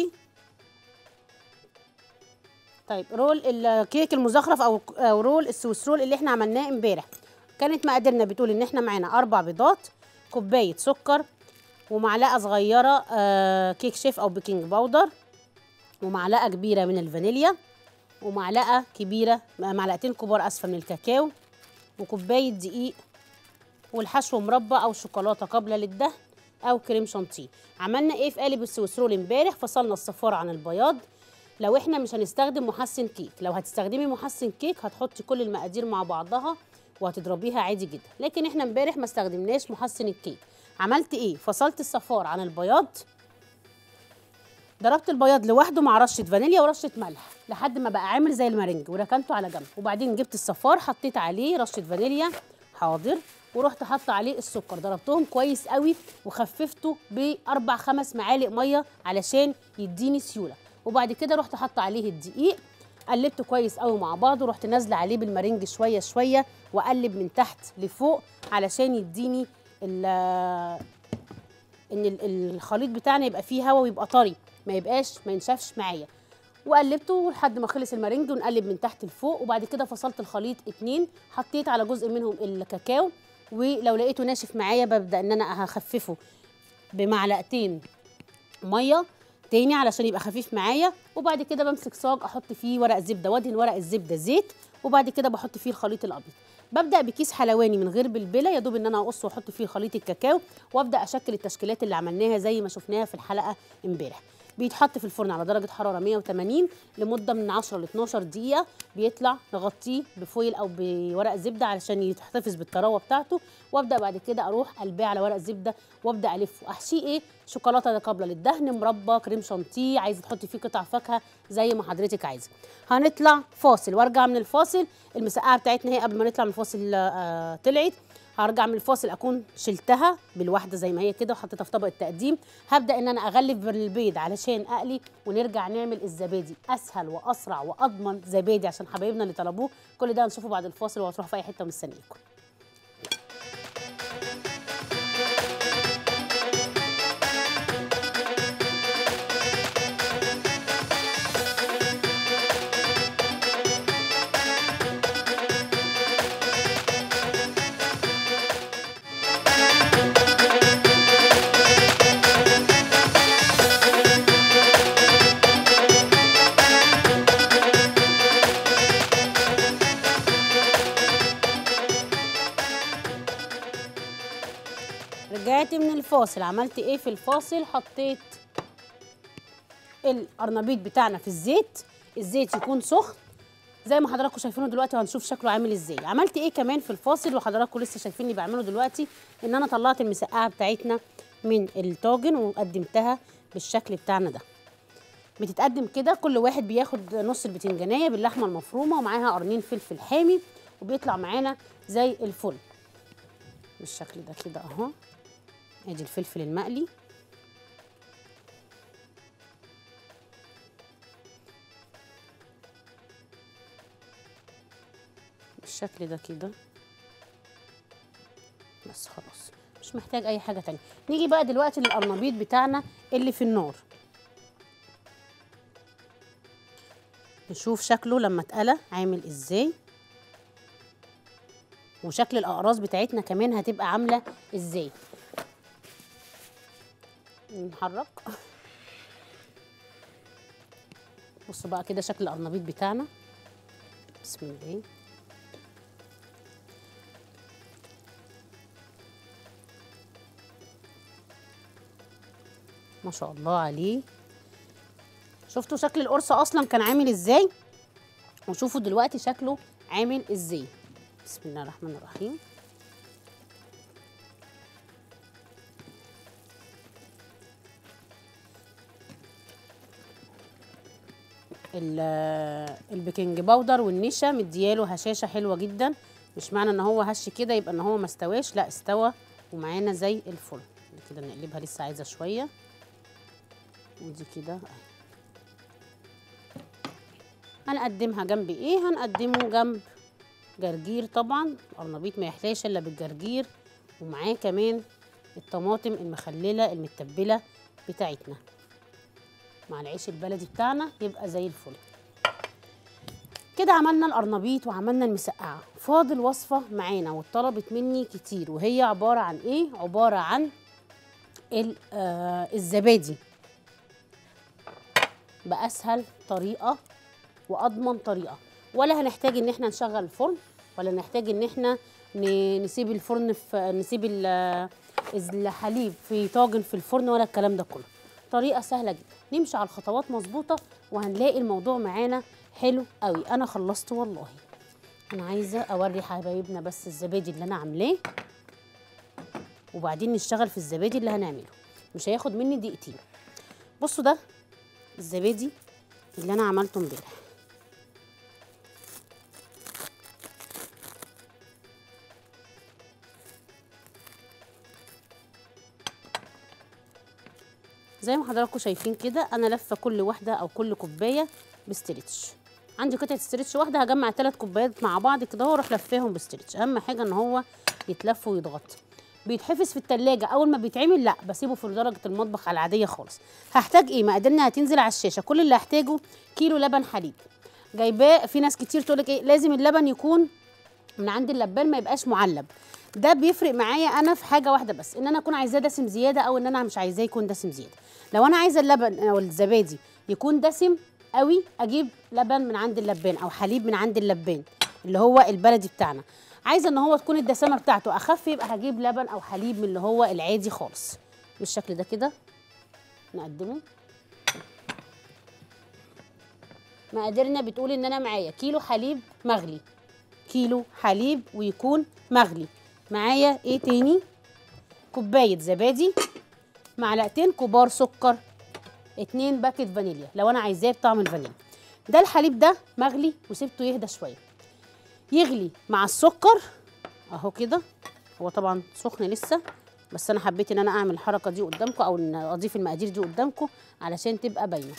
طيب رول الكيك المزخرف او أو رول السويس رول اللي احنا عملناه امبارح كانت مقاديرنا بتقول ان احنا معانا اربع بيضات كوبايه سكر ومعلقه صغيره آه كيك شيف او بيكنج باودر ومعلقه كبيره من الفانيليا ومعلقه كبيره معلقتين كبار اسفه من الكاكاو وكوبايه دقيق والحشو مربى او شوكولاته قابله للدهن او كريم شانتيه عملنا ايه في قالب السويس رول امبارح فصلنا الصفار عن البياض لو احنا مش هنستخدم محسن كيك لو هتستخدمي محسن كيك هتحطي كل المقادير مع بعضها وهتضربيها عادي جدا لكن احنا امبارح ما استخدمناش محسن الكيك عملت ايه فصلت الصفار عن البياض ضربت البياض لوحده مع رشه فانيليا ورشه ملح لحد ما بقى عامل زي المارنج وركنته على جنب وبعدين جبت الصفار حطيت عليه رشه فانيليا حاضر ورحت حاطه عليه السكر ضربتهم كويس قوي وخففته باربع خمس معالق ميه علشان يديني سيوله وبعد كده رحت حاطه عليه الدقيق قلبته كويس قوي مع بعض ورحت نازله عليه بالمارنج شويه شويه واقلب من تحت لفوق علشان يديني ال ان ال- الخليط بتاعنا يبقى فيه هواء ويبقى طري ما يبقاش ما ينشفش معايا وقلبته لحد ما خلص المارينج ونقلب من تحت لفوق وبعد كده فصلت الخليط اتنين حطيت على جزء منهم الكاكاو ولو لقيته ناشف معايا ببدا ان انا هخففه بمعلقتين ميه تاني علشان يبقى خفيف معايا وبعد كده بمسك صاج احط فيه ورق زبده وادهن ورق الزبده زيت وبعد كده بحط فيه الخليط الابيض ببدا بكيس حلواني من غير بلبله يا دوب ان انا اقص واحط فيه خليط الكاكاو وابدا اشكل التشكيلات اللي عملناها زي ما شفناها في الحلقه امبارح بيتحط في الفرن على درجه حراره 180 لمده من 10 ل 12 دقيقه بيطلع نغطيه بفويل او بورق زبده علشان يتحتفظ بالطراوه بتاعته وابدا بعد كده اروح قلبيه على ورق زبده وابدا الفه احشيه ايه شوكولاته قابله للدهن مربى كريم شانتيه عايزه تحطي فيه قطع فاكهه زي ما حضرتك عايزه هنطلع فاصل وارجع من الفاصل المسقعه بتاعتنا هي قبل ما نطلع من الفاصل آه طلعت هرجع من الفاصل اكون شلتها بالواحده زي ما هي كده وحطيتها في طبق التقديم هبدا ان انا اغلف بالبيض علشان اقلي ونرجع نعمل الزبادي اسهل واسرع واضمن زبادي عشان حبايبنا اللي طلبوه كل ده هنشوفه بعد الفاصل وهتروحوا في اي حته مستنيكم رجعت من الفاصل عملت ايه في الفاصل حطيت القرنبيط بتاعنا في الزيت الزيت يكون سخن زي ما حضراتكم شايفينه دلوقتي وهنشوف شكله عامل ازاي عملت ايه كمان في الفاصل وحضراتكم لسه شايفيني بعمله دلوقتي ان انا طلعت المسقعه بتاعتنا من الطاجن وقدمتها بالشكل بتاعنا ده بتتقدم كده كل واحد بياخد نص البتنجانيه باللحمه المفرومه ومعاها قرنين فلفل حامي وبيطلع معانا زي الفل بالشكل ده كده اهو ادي الفلفل المقلي بالشكل ده كده بس خلاص مش محتاج اي حاجه تانية نيجي بقى دلوقتي للقرنبيط بتاعنا اللي في النار نشوف شكله لما اتقلى عامل ازاي وشكل الاقراص بتاعتنا كمان هتبقى عامله ازاي نحرك بصوا بقى كده شكل القرنبيط بتاعنا بسم الله ما شاء الله عليه شفتوا شكل القرصة اصلا كان عامل ازاي وشوفوا دلوقتي شكله عامل ازاي بسم الله الرحمن الرحيم ال- البيكنج باودر والنشا مدياله هشاشه حلوه جدا مش معنى ان هو هش كده يبقى ان هو ما استواش لا استوى ومعانا زي الفل كده نقلبها لسه عايزه شويه ودي كده اهي هنقدمها جنب ايه هنقدمه جنب جرجير طبعا القرنبيط ما يحلاش الا بالجرجير ومعاه كمان الطماطم المخلله المتبله بتاعتنا مع العيش البلدي بتاعنا يبقى زي الفل كده عملنا القرنبيط وعملنا المسقعه فاضل وصفه معانا واتطلبت مني كتير وهي عباره عن ايه عباره عن ال- آه، الزبادي باسهل طريقه واضمن طريقه ولا هنحتاج ان احنا نشغل الفرن ولا نحتاج ان احنا ن- نسيب الفرن في نسيب ال- الحليب في طاجن في الفرن ولا الكلام ده كله طريقه سهله جدا نمشي على الخطوات مظبوطه وهنلاقي الموضوع معانا حلو قوي انا خلصت والله انا عايزه اوري حبايبنا بس الزبادي اللي انا عاملاه وبعدين نشتغل في الزبادي اللي هنعمله مش هياخد مني دقيقتين بصوا ده الزبادي اللي انا عملته امبارح زي ما حضراتكم شايفين كده انا لفه كل واحده او كل كوبايه بستريتش عندي قطعه استريتش واحده هجمع ثلاث كوبايات مع بعض كده واروح لفاهم بستريتش اهم حاجه ان هو يتلف ويتغطى بيتحفظ في التلاجة اول ما بيتعمل لا بسيبه في درجه المطبخ على العاديه خالص هحتاج ايه مقاديرنا هتنزل على الشاشه كل اللي هحتاجه كيلو لبن حليب جايباه في ناس كتير تقول لك ايه لازم اللبن يكون من عند اللبان ما يبقاش معلب ده بيفرق معايا انا في حاجه واحده بس ان انا اكون عايزاه دسم زياده او ان انا مش عايزاه يكون دسم زياده لو انا عايزه اللبن او الزبادي يكون دسم قوي اجيب لبن من عند اللبان او حليب من عند اللبان اللي هو البلدي بتاعنا عايزه ان هو تكون الدسامه بتاعته اخف يبقى هجيب لبن او حليب من اللي هو العادي خالص بالشكل ده كده نقدمه مقاديرنا بتقول ان انا معايا كيلو حليب مغلي كيلو حليب ويكون مغلي معايا ايه تاني كوبايه زبادي معلقتين كبار سكر اتنين باكت فانيليا لو انا عايزاه بطعم الفانيليا ده الحليب ده مغلي وسبته يهدى شويه يغلي مع السكر اهو كده هو طبعا سخن لسه بس انا حبيت ان انا اعمل الحركه دي قدامكم او ان اضيف المقادير دي قدامكم علشان تبقى باينه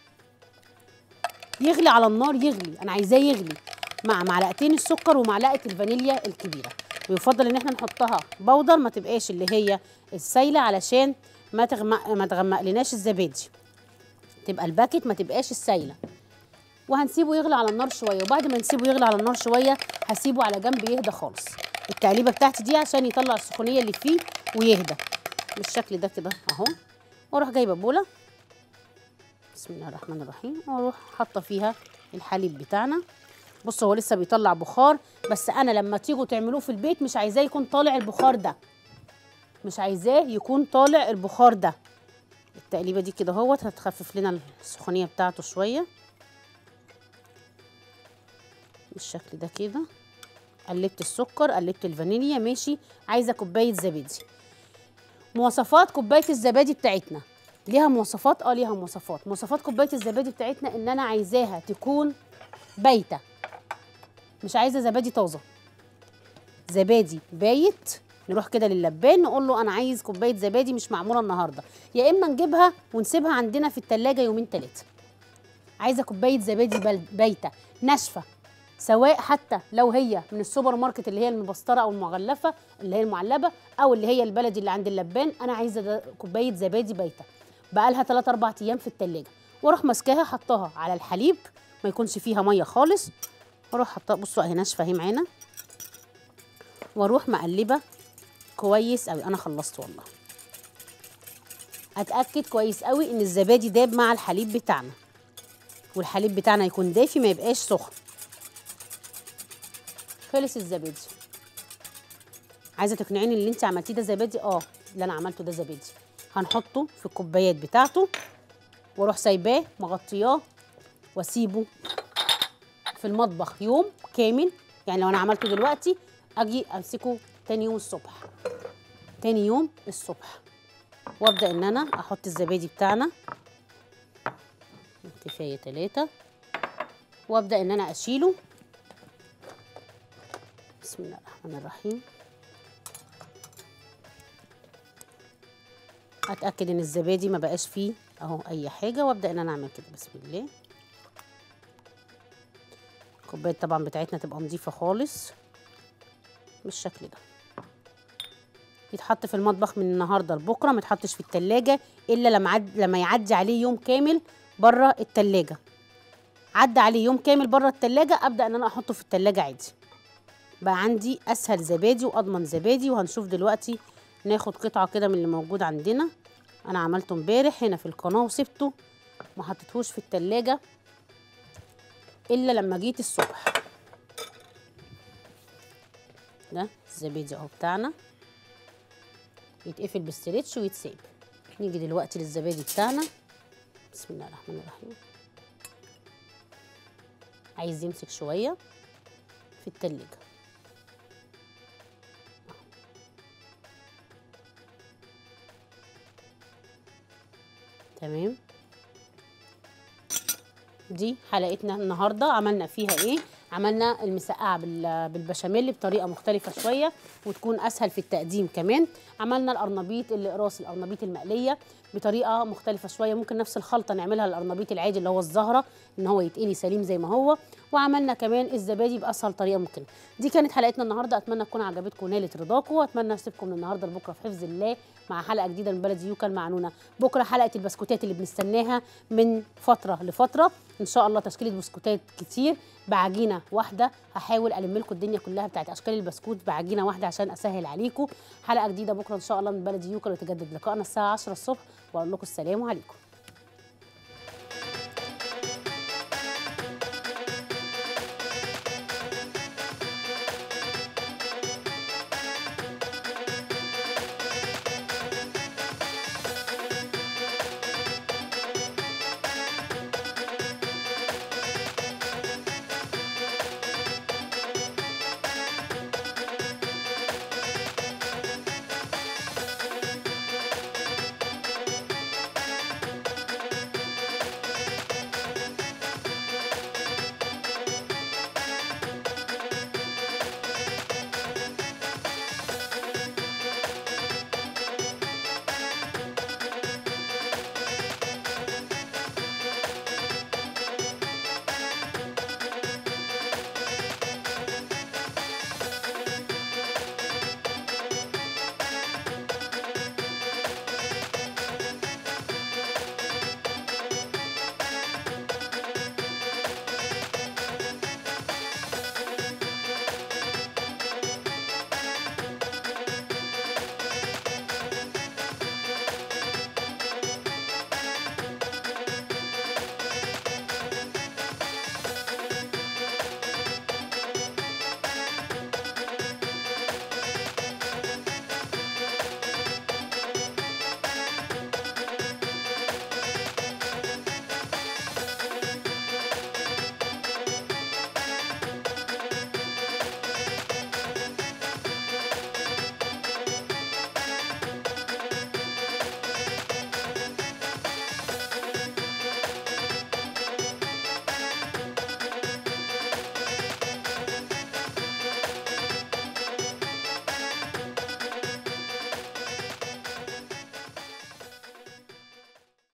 يغلي على النار يغلي انا عايزاه يغلي مع معلقتين السكر ومعلقه الفانيليا الكبيره ويفضل ان احنا نحطها بودر ما تبقاش اللي هي السايله علشان ما تغمق ما تغمق لناش الزبادي تبقى الباكت ما تبقاش السايله وهنسيبه يغلي على النار شويه وبعد ما نسيبه يغلي على النار شويه هسيبه على جنب يهدى خالص التقليبه بتاعتي دي عشان يطلع السخونيه اللي فيه ويهدى بالشكل ده كده اهو واروح جايبه بوله بسم الله الرحمن الرحيم واروح حاطه فيها الحليب بتاعنا بصوا هو لسه بيطلع بخار بس انا لما تيجوا تعملوه في البيت مش عايزاه يكون طالع البخار ده مش عايزاه يكون طالع البخار ده التقليبه دي كده اهوت هتخفف لنا السخونيه بتاعته شويه بالشكل ده كده قلبت السكر قلبت الفانيليا ماشي عايزه كوبايه زبادي مواصفات كوبايه الزبادي بتاعتنا ليها مواصفات اه ليها مواصفات مواصفات كوبايه الزبادي بتاعتنا ان انا عايزاها تكون بايته مش عايزه زبادي طازه زبادي بايت نروح كده للبان نقول له انا عايز كوبايه زبادي مش معموله النهارده يا اما نجيبها ونسيبها عندنا في التلاجة يومين ثلاثه عايزه كوبايه زبادي بل- بايته ناشفه سواء حتى لو هي من السوبر ماركت اللي هي المبستره او المغلفه اللي هي المعلبه او اللي هي البلدي اللي عند اللبان انا عايزه ده كوبايه زبادي بايته بقالها 3 4 ايام في التلاجة واروح ماسكاها حطاها على الحليب ما يكونش فيها ميه خالص واروح حطاها بصوا اهي ناشفه اهي معانا واروح مقلبه كويس قوي انا خلصت والله اتاكد كويس قوي ان الزبادي داب مع الحليب بتاعنا والحليب بتاعنا يكون دافي ما يبقاش سخن خلص الزبادي عايزه تقنعيني ان اللي انت عملتيه ده زبادي اه اللي انا عملته ده زبادي هنحطه في الكوبايات بتاعته واروح سايباه مغطياه واسيبه في المطبخ يوم كامل يعني لو انا عملته دلوقتي اجي امسكه تاني يوم الصبح تاني يوم الصبح وابدا ان انا احط الزبادي بتاعنا كفايه تلاتة وابدا ان انا اشيله بسم الله الرحمن الرحيم اتاكد ان الزبادي ما بقاش فيه اهو اي حاجه وابدا ان انا اعمل كده بسم الله الكوبايه طبعا بتاعتنا تبقى نظيفه خالص بالشكل ده يتحط في المطبخ من النهارده لبكره ما يتحطش في التلاجة الا لما عد... لما يعدي عليه يوم كامل بره التلاجة عدى عليه يوم كامل بره التلاجة ابدا ان انا احطه في التلاجة عادي بقى عندي اسهل زبادي واضمن زبادي وهنشوف دلوقتي ناخد قطعه كده من اللي موجود عندنا انا عملته امبارح هنا في القناه وسبته ما حطيتهوش في التلاجة الا لما جيت الصبح ده الزبادي اهو بتاعنا يتقفل بالستريتش ويتساب نيجي دلوقتي للزبادي بتاعنا بسم الله الرحمن الرحيم عايز يمسك شويه في التلاجة تمام دي حلقتنا النهارده عملنا فيها ايه عملنا المسقعه بال- بالبشاميل بطريقه مختلفه شويه وتكون اسهل في التقديم كمان عملنا القرنبيط الاقراص القرنبيط المقليه بطريقه مختلفه شويه ممكن نفس الخلطه نعملها للقرنبيط العادي اللي هو الزهره ان هو يتقلي سليم زي ما هو وعملنا كمان الزبادي باسهل طريقه ممكنه دي كانت حلقتنا النهارده اتمنى تكون عجبتكم ونالت رضاكم واتمنى اسيبكم من النهارده لبكره في حفظ الله مع حلقه جديده من بلد يوكا المعنونه بكره حلقه البسكوتات اللي بنستناها من فتره لفتره ان شاء الله تشكيله بسكوتات كتير بعجينه واحده هحاول الم لكم الدنيا كلها بتاعت اشكال البسكوت بعجينه واحده عشان اسهل عليكم حلقه جديده بكره ان شاء الله من بلد يوكا وتجدد لقائنا الساعه 10 الصبح واقول لكم السلام عليكم